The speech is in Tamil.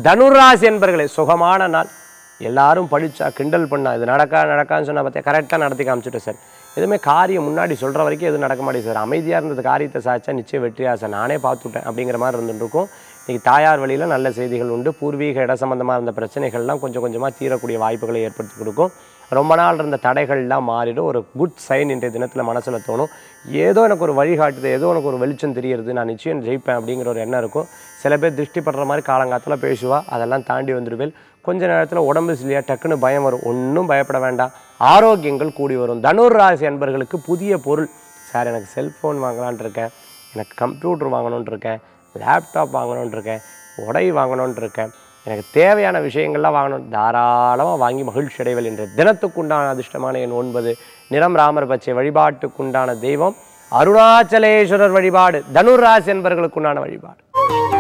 தனுராசி என்பர்களே சுகமான நாள் எல்லாரும் படிச்சா கிண்டல் பண்ணா இது நடக்கா நடக்கான்னு சொன்னா பார்த்தியா கரெக்டாக நடத்தி காமிச்சிட்டேன் சார் எதுவுமே காரியம் முன்னாடி சொல்கிற வரைக்கும் எதுவும் நடக்க மாட்டேங்குது சார் அமைதியாக இருந்தது காரியத்தை சாய்ச்சா நிச்சயம் வெற்றியா சார் நானே பார்த்துட்டேன் அப்படிங்கிற மாதிரி இருந்துட்டு இருக்கும் இன்றைக்கி தாயார் வழியில் நல்ல செய்திகள் உண்டு பூர்வீக இட சம்பந்தமாக இருந்த பிரச்சனைகள்லாம் கொஞ்சம் கொஞ்சமாக தீரக்கூடிய வாய்ப்புகளை ஏற்படுத்தி கொடுக்கும் ரொம்ப நாள் இருந்த தடைகள்லாம் மாறிடும் ஒரு குட் சைன் இன்றைய தினத்தில் மனசில் தோணும் ஏதோ எனக்கு ஒரு வழிகாட்டுது ஏதோ எனக்கு ஒரு வெளிச்சம் தெரியுது நான் நிச்சயம் ஜெயிப்பேன் அப்படிங்கிற ஒரு எண்ணம் இருக்கும் சில பேர் திருஷ்டி படுற மாதிரி காலங்காலத்தில் பேசுவா அதெல்லாம் தாண்டி வந்துடுவேன் கொஞ்ச நேரத்தில் உடம்பு சரியா டக்குன்னு பயம் வரும் ஒன்றும் பயப்பட வேண்டாம் ஆரோக்கியங்கள் கூடி வரும் தனுர் ராசி அன்பர்களுக்கு புதிய பொருள் சார் எனக்கு செல்ஃபோன் வாங்கலான்ட்டு இருக்கேன் எனக்கு கம்ப்யூட்டர் வாங்கணுன்ட்டு இருக்கேன் லேப்டாப் வாங்கணுன்ட்டு இருக்கேன் உடை வாங்கணுன்ட்டு இருக்கேன் எனக்கு தேவையான விஷயங்கள்லாம் வாங்கணும் தாராளமாக வாங்கி மகிழ்ச்சி அடைவல் என்ற தினத்துக்குண்டான அதிர்ஷ்டமான எண் ஒன்பது நிறம் ராமர் பச்சை வழிபாட்டுக்குண்டான தெய்வம் அருணாச்சலேஸ்வரர் வழிபாடு தனுராசி என்பவர்களுக்குண்டான வழிபாடு